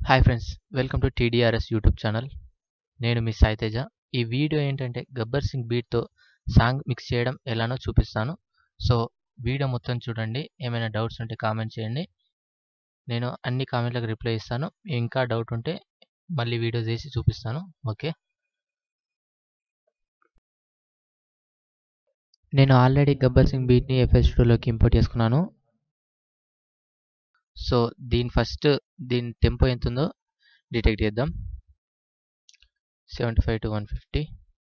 Hi friends welcome to TDRS YouTube channel నేను మీ సాయి తేజ ఈ వీడియో ఏంటంటే గబ్బర్ సింగ్ బీట్తో సాంగ్ మిక్స్ చేయడం ఎలానో చూపిస్తాను సో వీడియో మొత్తం చూడండి ఏమైనా డౌట్స్ ఉంటే కామెంట్ చేయండి నేను అన్ని కామెంట్లకు రిప్లై ఇస్తాను ఇంకా డౌట్ ఉంటే మళ్ళీ వీడియో చేసి చూపిస్తాను ఓకే నేను ఆల్రెడీ గబ్బర్ సింగ్ బీట్ని ఎఫ్ఎస్ స్టూడియోలోకి ఇంపోర్ట్ చేసుకున్నాను సో దీని ఫస్ట్ దీని టెంపో ఎంత ఉందో డిటెక్ట్ చేద్దాం seventy five to one fifty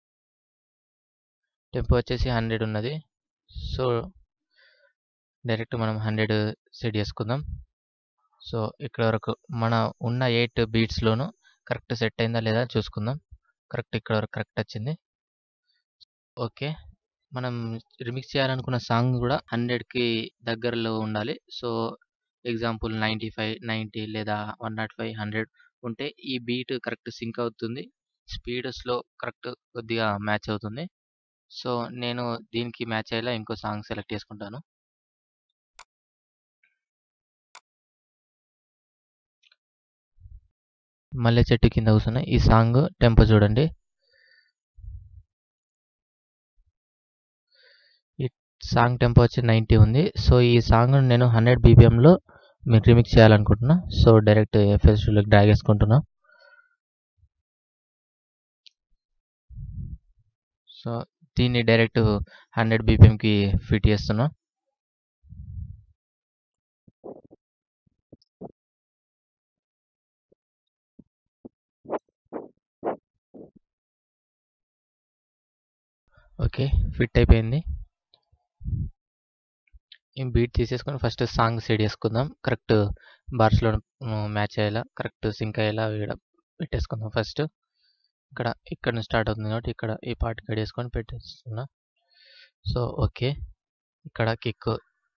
tempo వచ్చేసి హండ్రెడ్ ఉన్నది సో డైరెక్ట్ మనం హండ్రెడ్ సెట్ చేసుకుందాం సో ఇక్కడ వరకు మన ఉన్న ఎయిట్ బీట్స్లోనూ కరెక్ట్ సెట్ అయిందా లేదా చూసుకుందాం కరెక్ట్ ఇక్కడ వరకు కరెక్ట్ వచ్చింది ఓకే మనం రిమిక్స్ చేయాలనుకున్న సాంగ్ కూడా హండ్రెడ్కి దగ్గరలో ఉండాలి so example ninety five ninety లేదా వన్ నాట్ ఫైవ్ హండ్రెడ్ ఉంటే ఈ బీట్ కరెక్ట్ సింక్ అవుతుంది స్పీడ్ స్లో కరెక్ట్ కొద్దిగా మ్యాచ్ అవుతుంది సో నేను దీనికి మ్యాచ్ అయ్యేలా ఇంకో సాంగ్ సెలెక్ట్ చేసుకుంటాను మల్లె చెట్టు కింద కూర్చున్న ఈ సాంగ్ టెంపో చూడండి ఈ సాంగ్ టెంపో వచ్చి నైంటీ ఉంది సో ఈ సాంగ్ నేను హండ్రెడ్ బీపీఎంలో మీకు రిమిక్స్ చేయాలనుకుంటున్నా సో డైరెక్ట్ ఎఫ్ఎస్లోకి డ్రాగ్ చేసుకుంటున్నా సో దీన్ని డైరెక్ట్ హండ్రెడ్ బీపీఎంకి ఫిట్ చేస్తున్నా ఓకే ఫిట్ అయిపోయింది ఈ బీట్ తీసేసుకొని ఫస్ట్ సాంగ్ సెట్ చేసుకుందాం కరెక్ట్ బార్స్లో మ్యాచ్ అయ్యేలా కరెక్ట్ సింక్ అయ్యేలా ఇక్కడ పెట్టేసుకుందాం ఫస్ట్ ఇక్కడ ఇక్కడ నుంచి స్టార్ట్ అవుతుంది కాబట్టి ఇక్కడ ఈ పార్ట్ కట్ చేసుకొని పెట్టేస్తున్నా సో ఓకే ఇక్కడ కిక్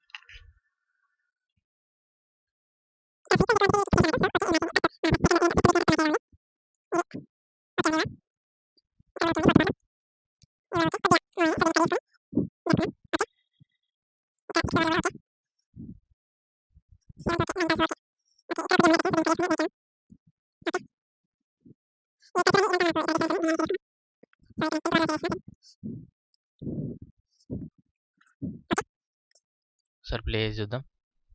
సార్ ప్లే చేసి చూద్దాం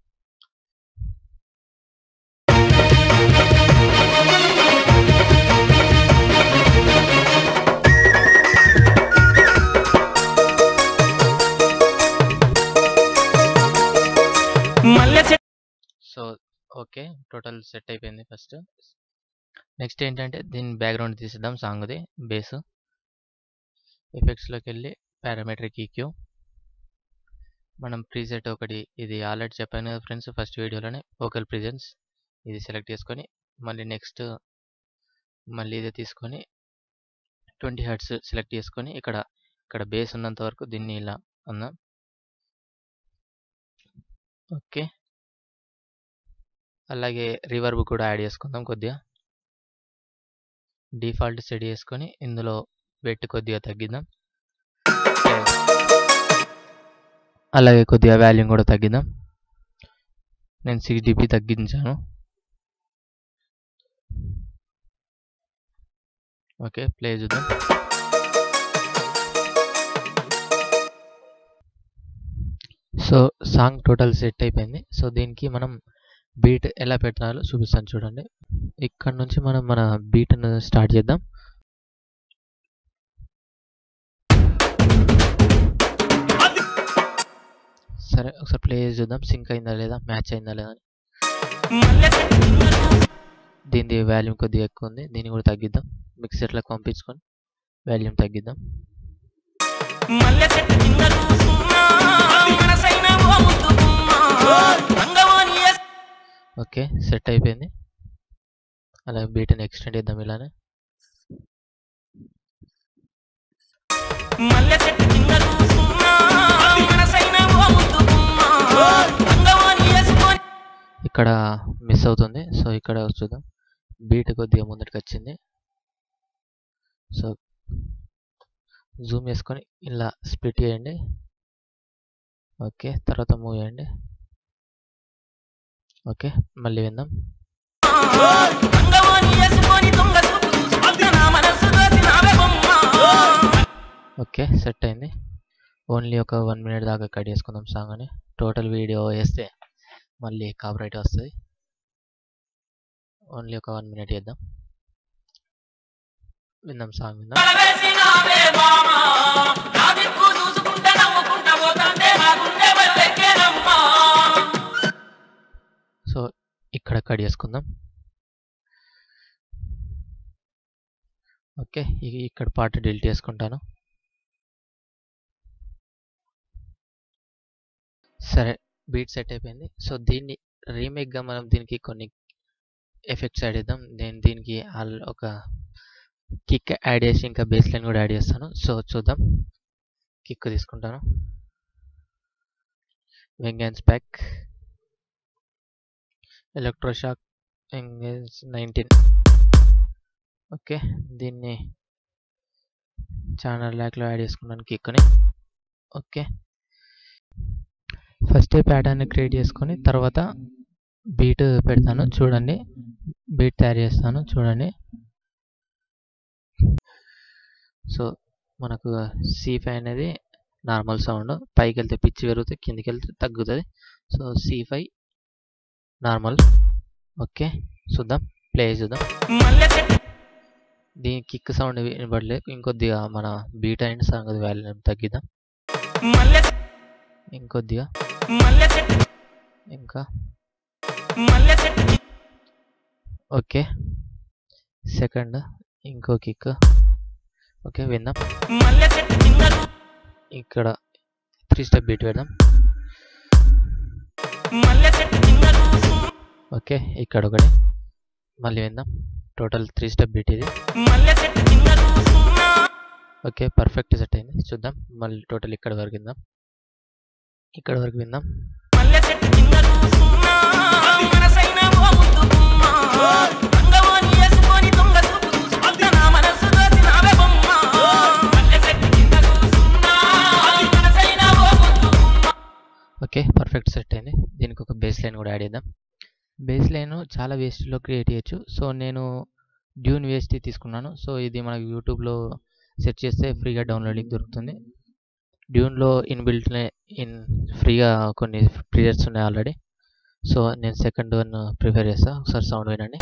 మల్లె చెట్టు సో ఓకే టోటల్ సెట్ అయిపోయింది ఫస్ట్ నెక్స్ట్ ఏంటంటే దీని బ్యాక్గ్రౌండ్ తీసేద్దాం సాంగ్ది బేస్ ఎఫెక్ట్స్లోకి వెళ్ళి పారామెట్రిక్ ఈక్యూ మనం ప్రీసెట్ ఒకటి ఇది ఆల్రెడీ చెప్పాను కదా ఫ్రెండ్స్ ఫస్ట్ వీడియోలోనే వోకల్ ప్రిజెన్స్ ఇది సెలెక్ట్ చేసుకొని మళ్ళీ నెక్స్ట్ మళ్ళీ ఇది తీసుకొని ట్వంటీ హర్ట్స్ సెలెక్ట్ చేసుకొని ఇక్కడ ఇక్కడ బేస్ ఉన్నంత వరకు దీన్ని ఇలా ఉందాం ఓకే అలాగే రివర్బ్ కూడా యాడ్ చేసుకుందాం కొద్దిగా డిఫాల్ట్ సెట్ చేసుకొని ఇందులో వెట్ కొద్దిగా తగ్గిద్దాం అలాగే కొద్దిగా వాల్యూమ్ కూడా తగ్గిద్దాం నేను సిక్స్ డిబి తగ్గించాను ఓకే ప్లే చూద్దాం సో సాంగ్ టోటల్ సెట్ అయిపోయింది సో దీనికి మనం బీట్ ఎలా పెట్టాలో చూపిస్తాను చూడండి ఇక్కడ నుంచి మనం మన బీట్ను స్టార్ట్ చేద్దాం సరే ఒకసారి ప్లే చేసి చూద్దాం సింక్ అయిందా లేదా మ్యాచ్ అయిందా లేదా అని మల్లె చెట్టు దీని వాల్యూమ్ కొద్దిగా ఎక్కువ ఉంది దీన్ని కూడా తగ్గిద్దాం మిక్సర్లకు పంపించుకొని వాల్యూమ్ తగ్గిద్దాం మల్లె చెట్టు కింద కూసున్నా మనసైన ఓ ముద్దు గుమ్మ రంగవాణి ఎస్- ఓకే సెట్ అయిపోయింది అలాగే బీట్ని ఎక్స్టెండ్ చేద్దాం ఇలానే మల్లె చెట్టు కింద కూసున్నా మనసైన ఓ ముద్దు గుమ్మ రంగవాణి వేసుకొని ఇక్కడ మిస్ అవుతుంది సో ఇక్కడ చూద్దాం బీట్ కొద్దిగా ముందటికి వచ్చింది సో జూమ్ చేసుకొని ఇలా స్ప్లిట్ చేయండి ఓకే తర్వాత మూవ్ చేయండి ఓకే మళ్ళీ విందాం ఓకే సెట్ అయింది ఓన్లీ ఒక వన్ మినిట్ దాకా కట్ చేసుకుందాం సాంగ్ అని టోటల్ వీడియో వేస్తే మళ్ళీ కాపరేట్ వస్తుంది ఓన్లీ ఒక వన్ మినిట్ చేద్దాం విందాం సాంగ్ విందాం వేసినావే మామా నా దిక్కు చూసుకుంటే నవ్వుకుంటా పోతాంటే నా గుండె బల్లెక్కేనమ్మా సో ఇక్కడ కట్ చేసుకుందాం ఓకే ఇ- ఇక్కడ పార్ట్ డిలీట్ చేసుకుంటాను సరే బీట్ సెట్ అయిపోయింది సో దీన్ని రీమేక్గా మనం దీనికి కొన్ని ఎఫెక్ట్స్ యాడ్ చేద్దాం నేను దీనికి ఆల్ ఒక కిక్ యాడ్ చేసి ఇంకా బేస్ లైన్ కూడా యాడ్ చేస్తాను సో చూద్దాం కిక్ తీసుకుంటాను Vengeance back electroshock engage nineteen okay దీన్ని ఛానల్ ల్యాక్లో యాడ్ చేసుకున్నాను కిక్ని ఓకే ఫస్ట్ ప్యాటర్న్ క్రియేట్ చేసుకొని తర్వాత బీట్ పెడతాను చూడండి బీట్ తయారు చేస్తాను చూడండి సో మనకు సి ఫైవ్ అనేది నార్మల్ సౌండ్ పైకి వెళ్తే పిచ్చి పెరుగుతుంది కిందికి వెళ్తే తగ్గుతుంది so C five normal okay చూద్దాం ప్లే చూద్దాం మల్లె చెట్టు దీని కిక్ సౌండ్ వినబడలేదు ఇంకొద్దిగా మన బీట్ అండ్ సాంగ్ వాల్యూ తగ్గిద్దాం మల్లె ఇంకొద్దిగా మల్లె చెట్టు ఇంకా మల్లె చెట్టు ఓకే సెకండ్ ఇంకో కిక్ ఓకే విందాం మల్లె చెట్టు కింద ఇక్కడ త్రీ స్టెప్ బీట్ పెడదాం మల్లె చెట్టు కింద కూసు ఓకే ఇక్కడ ఒకటి మళ్ళీ విందాం టోటల్ త్రీ స్టెప్ బీట్ ఇది మల్లె చెట్టు కింద కూసున్నా ఓకే పర్ఫెక్ట్ సెట్ అయింది చూద్దాం మళ్ళీ టోటల్ ఇక్కడ వరకు విందాం ఇక్కడ వరకు విందాం మల్లె చెట్టు కింద కూసున్నా మనసైన ఓ ముద్దు గుమ్మ రంగవాణి వేసుకొని దొంగ చూపు చూసుకుంటా నా మనసు దోచినావే బొమ్మ మల్లె చెట్టు కింద కూసున్నా మనసైన ఓ ముద్దు గుమ్మ ఓకే పర్ఫెక్ట్ సెట్ అయింది దీనికి ఒక బేస్ లైన్ కూడా యాడ్ చేద్దాం బేస్ లైన్ చాలా వేస్ట్లో క్రియేట్ చేయొచ్చు సో నేను డ్యూన్ వేస్ట్ తీసుకున్నాను సో ఇది మనకు యూట్యూబ్లో సెర్చ్ చేస్తే ఫ్రీగా డౌన్లోడింగ్ దొరుకుతుంది డ్యూన్లో ఇన్బిల్ట్ ఇన్ ఫ్రీగా కొన్ని ప్రిజర్స్ ఉన్నాయి ఆల్రెడీ సో నేను సెకండ్ వన్ ప్రిఫర్ చేస్తా ఒకసారి సౌండ్ వినండి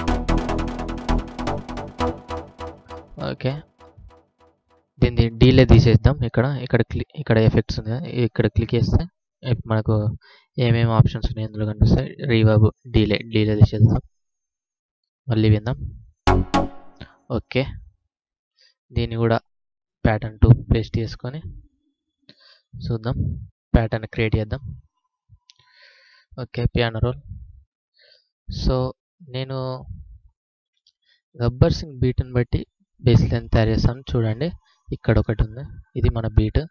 ఓకే దీన్ని డీలే తీసేద్దాం ఇక్కడ ఇక్కడ క్లిక్ ఇక్కడ ఎఫెక్ట్స్ ఉంది కదా, ఇక్కడ క్లిక్ చేస్తే ఇప్ మనకు ఏమేమి ఆప్షన్స్ ఉన్నాయి ఇందులో కనిపిస్తాయి రీవర్బ్ డీలే డీలే తీసేద్దాం మళ్ళీ విందాం ఓకే దీన్ని కూడా ప్యాటర్న్ టూ పేస్ట్ చేసుకొని చూద్దాం ప్యాటర్న్ క్రియేట్ చేద్దాం ఓకే పియానో రోల్ సో నేను గబ్బర్ సింగ్ బీట్ని బట్టి బేస్ లైన్ తయారు చేస్తాను చూడండి ఇక్కడ ఒకటి ఉంది ఇది మన బీట్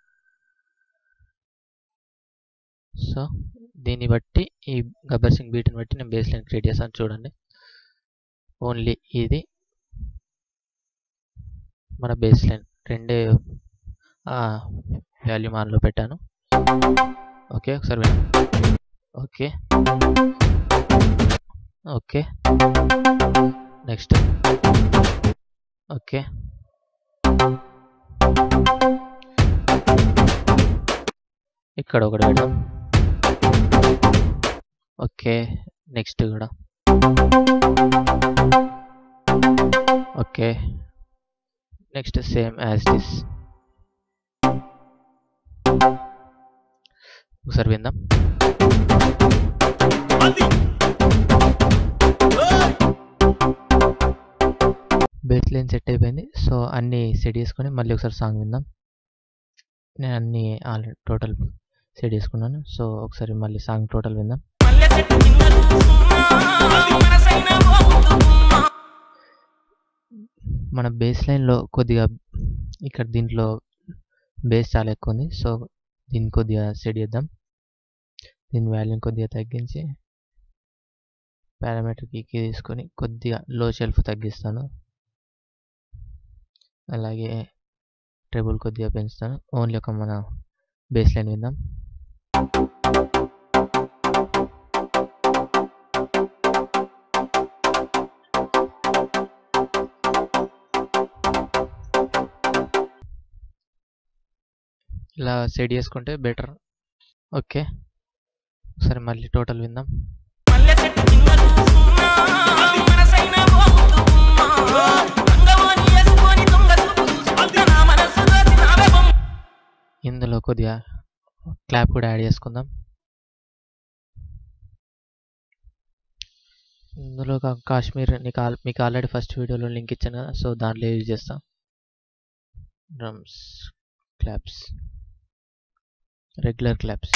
సో దీన్ని బట్టి ఈ గబ్బర్ సింగ్ బీట్ని బట్టి నేను బేస్ లైన్ క్రియేట్ చేస్తాను చూడండి ఓన్లీ ఇది మన బేస్ లైన్ రెండే వాల్యూమ్ ఆన్లో పెట్టాను ఓకే ఒకసారి వినండి ఓకే ఓకే నెక్స్ట్ ఓకే ఇక్కడ ఒకటి పెడదాం ఓకే నెక్స్ట్ కూడా okay next same as this ఒకసారి విందాం బేస్ లైన్ సెట్ అయిపోయింది సో అన్నీ సెట్ చేసుకొని మళ్ళీ ఒకసారి సాంగ్ విందాం నేను అన్నీ ఆల్రెడీ టోటల్ సెట్ చేసుకున్నాను సో ఒకసారి మళ్ళీ సాంగ్ టోటల్ విందాం మల్లె చెట్టు కింద కూసున్నా మనసైన ఓ ముద్దు గుమ్మ మన బేస్ లైన్లో కొద్దిగా ఇక్కడ దీంట్లో బేస్ చాలా ఎక్కువ ఉంది సో దీన్ని కొద్దిగా సెట్ చేద్దాం దీని వాల్యూని కొద్దిగా తగ్గించి పారామీటర్ కీకి తీసుకొని కొద్దిగా లో షెల్ఫ్ తగ్గిస్తాను అలాగే ట్రిబుల్ కొద్దిగా పెంచుతాను ఓన్లీ ఒక మన బేస్ లైన్ విందాం ఇలా సెట్ చేసుకుంటే బెటర్ ఓకే సరే మళ్ళీ టోటల్ విందాం మల్లె చెట్టు కింద కూసున్నా, మనసైన ఓ ముద్దు గుమ్మ. రంగవోని వేసుకొని దొంగ చూపు చూసుకుంటా నా మనసు దోచినావే బొమ్మ. ఇందులో కొద్దిగా క్లాప్ కూడా యాడ్ చేసుకుందాం ఇందులో కా- కాశ్మీర్ నీకు ఆల్ మీకు ఆల్రెడీ ఫస్ట్ వీడియోలో లింక్ ఇచ్చాను కదా సో దాంట్లో యూజ్ చేస్తాం drums claps regular claps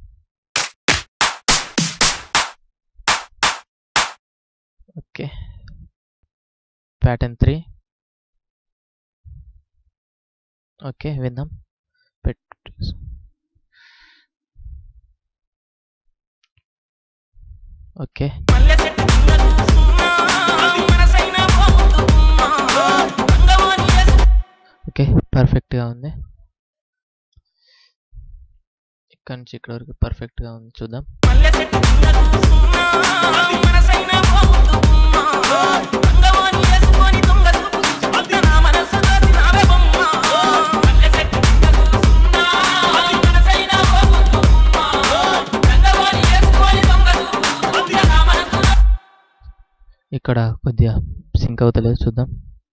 okay pattern three okay విందాం పెట్ ఓకే మల్లె చెట్టు కింద కూసున్నా, మనసైన ఓ ముద్దు గుమ్మ. రంగవోని వేసుకొని ఓకే పర్ఫెక్ట్గా ఉంది ఇక్కడ నుంచి ఇక్కడ వరకు పర్ఫెక్ట్గా ఉంది చూద్దాం మల్లె చెట్టు కింద కూసున్నా, మనసైన ఓ ముద్దు గుమ్మ. రంగవోని వేసుకొని దొంగ చూపు చూసుకుంటా నా మనసు దోచినావే బొమ్మ. మల్లె చెట్టు కింద కూసున్నా, మనసైన ఓ ముద్దు గుమ్మ. రంగవోని వేసుకొని దొంగ చూపు చూసుకుంటా నా మనసు ఇక్కడ కొద్దిగా సింక్ అవుతలేదు చూద్దాం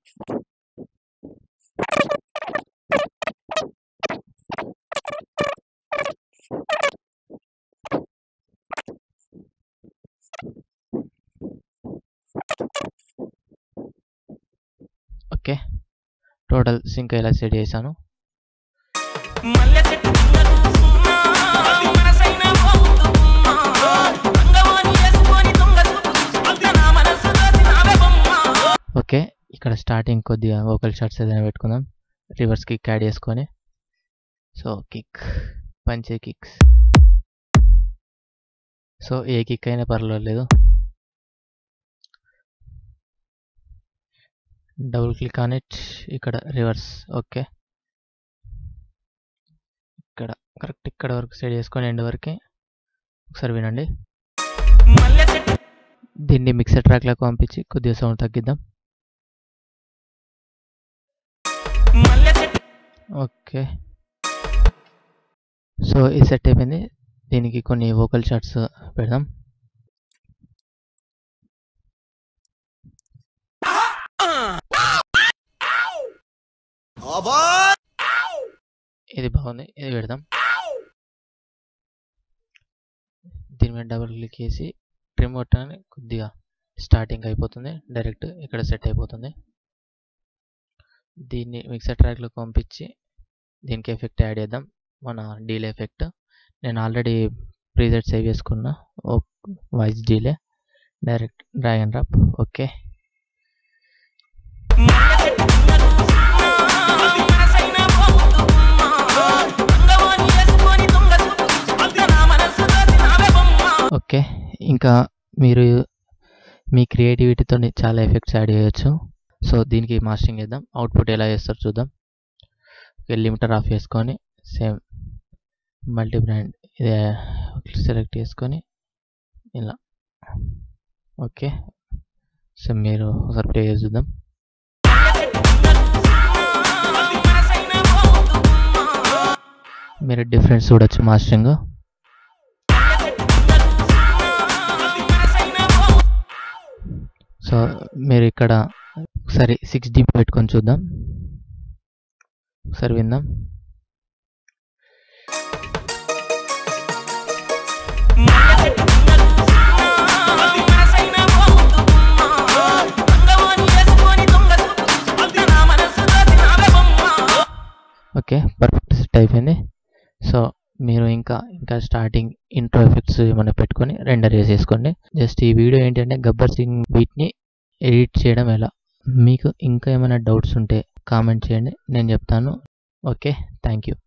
ఓకే టోటల్ సింక్ ఇలా సెట్ చేశాను మల్లె చెట్టు కింద కూసున్నా, మనసైన ఓ ముద్దు గుమ్మ. రంగవోని వేసుకొని దొంగ చూపు చూసుకుంటా నా మనసు దోచినావే బొమ్మ. ఓకే ఇక్కడ స్టార్టింగ్ కొద్దిగా వోకల్ షాట్స్ ఏదైనా పెట్టుకుందాం రివర్స్ కిక్ యాడ్ చేసుకొని so kick punchy kicks so ఏ కిక్ అయినా పర్వాలేదు డబుల్ క్లిక్ ఆన్ ఇట్ ఇక్కడ రివర్స్ ఓకే ఇక్కడ కరెక్ట్ ఇక్కడ వరకు సెట్ చేసుకొని ఎండ్ వరకు ఒకసారి వినండి మల్లె చెట్టు దీన్ని మిక్సర్ ట్రాక్లోకి పంపించి కొద్దిగా సౌండ్ తగ్గిద్దాం మల్లె చెట్టు ఓకే సో ఇది సెట్ అయిపోయింది దీనికి కొన్ని వోకల్ షాట్స్ పెడదాం ఇది బాగుంది ఇది పెడదాం దీని మీద డబుల్ క్లిక్ చేసి ట్రిమ్ కొట్టగానే కొద్దిగా స్టార్టింగ్ అయిపోతుంది డైరెక్ట్ ఇక్కడ సెట్ అయిపోతుంది దీన్ని మిక్సర్ ట్రాక్లోకి పంపించి దీనికి ఎఫెక్ట్ యాడ్ చేద్దాం మన డీలే ఎఫెక్ట్ నేను ఆల్రెడీ ప్రీసెట్ సేవ్ చేసుకున్నా voice delay direct drag and drop okay మల్లె చెట్టు కింద కూసున్నా, మనసైన ఓ ముద్దు గుమ్మ. రంగవోని వేసుకొని దొంగ చూపు చూసుకుంటా నా మనసు దోచినావే బొమ్మ. ఓకే ఇంకా మీరు మీ క్రియేటివిటీతో చాలా ఎఫెక్ట్స్ యాడ్ చేయొచ్చు సో దీనికి మాస్టరింగ్ చేద్దాం అవుట్పుట్ ఎలా చేస్తారో చూద్దాం ఓకే లిమిటర్ ఆఫ్ చేసుకొని సేమ్ మల్టీ బ్రాండ్ ఇది సెలెక్ట్ చేసుకొని ఇలా ఓకే సో మీరు ఒకసారి ప్లే చేసి చూద్దాం మనసైన ఓ ముద్దు గుమ్మ. మీరు డిఫరెన్స్ చూడొచ్చు మాస్టరింగ్ మనసైన ఓ సో మీరు ఇక్కడ ఒకసారి సిక్స్ డీబీ పెట్టుకొని చూద్దాం ఒకసారి విందాం మనసైన ఓ ముద్దు గుమ్మ. రంగవోని వేసుకొని దొంగ చూపు చూసుకుంటా నా మనసు దోచినావే బొమ్మ. ఓకే పర్ఫెక్ట్ సెట్ అయిపోయింది సో మీరు ఇంకా ఇంకా స్టార్టింగ్ ఇంట్రో ఎఫెక్ట్స్ ఏమైనా పెట్టుకొని రెండర్ చేసేసుకోండి జస్ట్ ఈ వీడియో ఏంటంటే గబ్బర్ సింగ్ బీట్ని ఎడిట్ చేయడం ఎలా మీకు ఇంకా ఏమైనా డౌట్స్ ఉంటే కామెంట్ చేయండి నేను చెప్తాను ఓకే థ్యాంక్ యూ